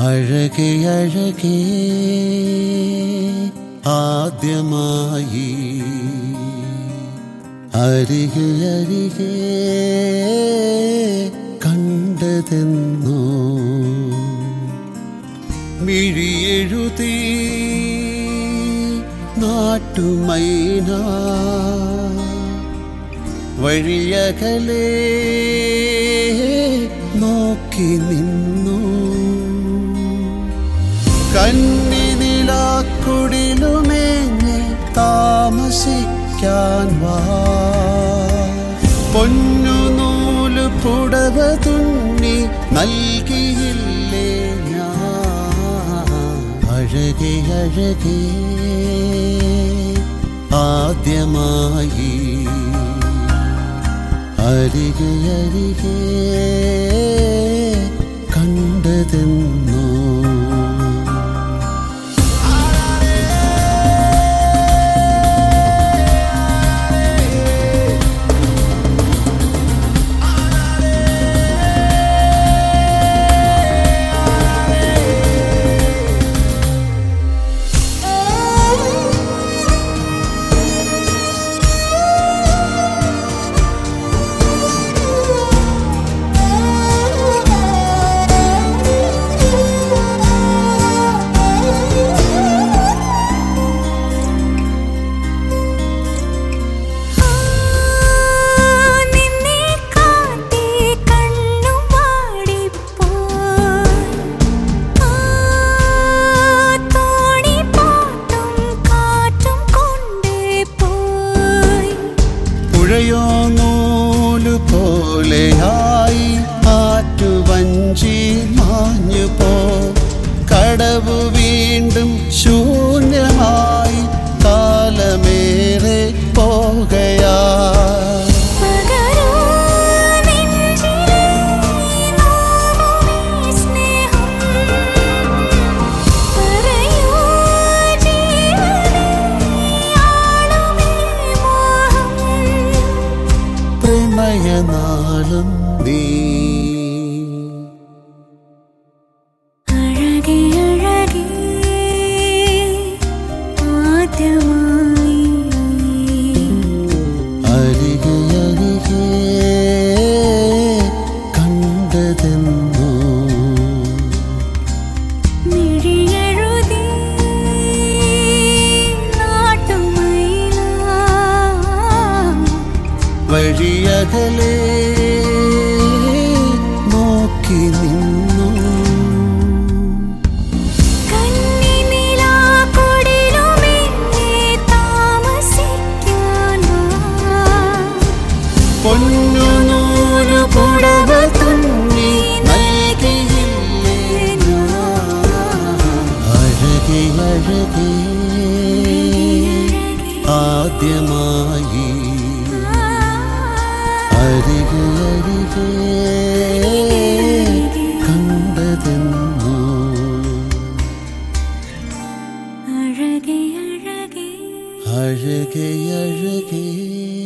അഴകെ അഴകേ ആദ്യമായി അരികെ അരികെ കണ്ടതെന്നോ മിഴിയെഴുതി നാട്ടുമൈന വഴിയകലേ നോക്കി നിന്നു കന്നിനിലാക്കുടിലുമേഞ്ഞ് താമസിക്കാൻ വാ പൊന്നു നൂല് പുടവ തുന്നി നൽകിയില്ലേ ഞാൻ അഴകെ അഴകേ ആദ്യമായി അരികെ അരികെ കണ്ടതെന്നോ നിന്നെ കാത്തേ കണ്ണും വാടിപ്പോയി ആ തോണി പാട്ടും കാറ്റും കൊണ്ടേ പോയി പുഴയോ നൂല് പോലെയായി ആറ്റുവഞ്ചി മാഞ്ഞു പോ കടവ് വീണ്ടും ശൂന്യമായി കാലമേറെ പോകയാ പകരൂ നെഞ്ചിലെ നോവുമീ സ്നേഹം പറയൂ ജീവനേ ആളുമീ മോഹം പ്രണയനാളും നീ അഴകേ അഴകേ ആദ്യമായി അരികെ അരികെ കണ്ടതെന്നോ മിഴിയെഴുതി നാട്ടുമൈന വഴിയകലേ നോക്കി നിന്നു കന്നിനിലാക്കുടിലുമെന്നെ താമസിക്കാൻ വാ. പൊന്നു നൂല് പുടവ തുന്നി നൽകിയില്ലേ ഞാൻ? അഴകെ അഴകേ ആദ്യമായി അരികെ അരികെ കണ്ടതെന്നോ അഴകേ അഴകേ അഴകെ അഴകേ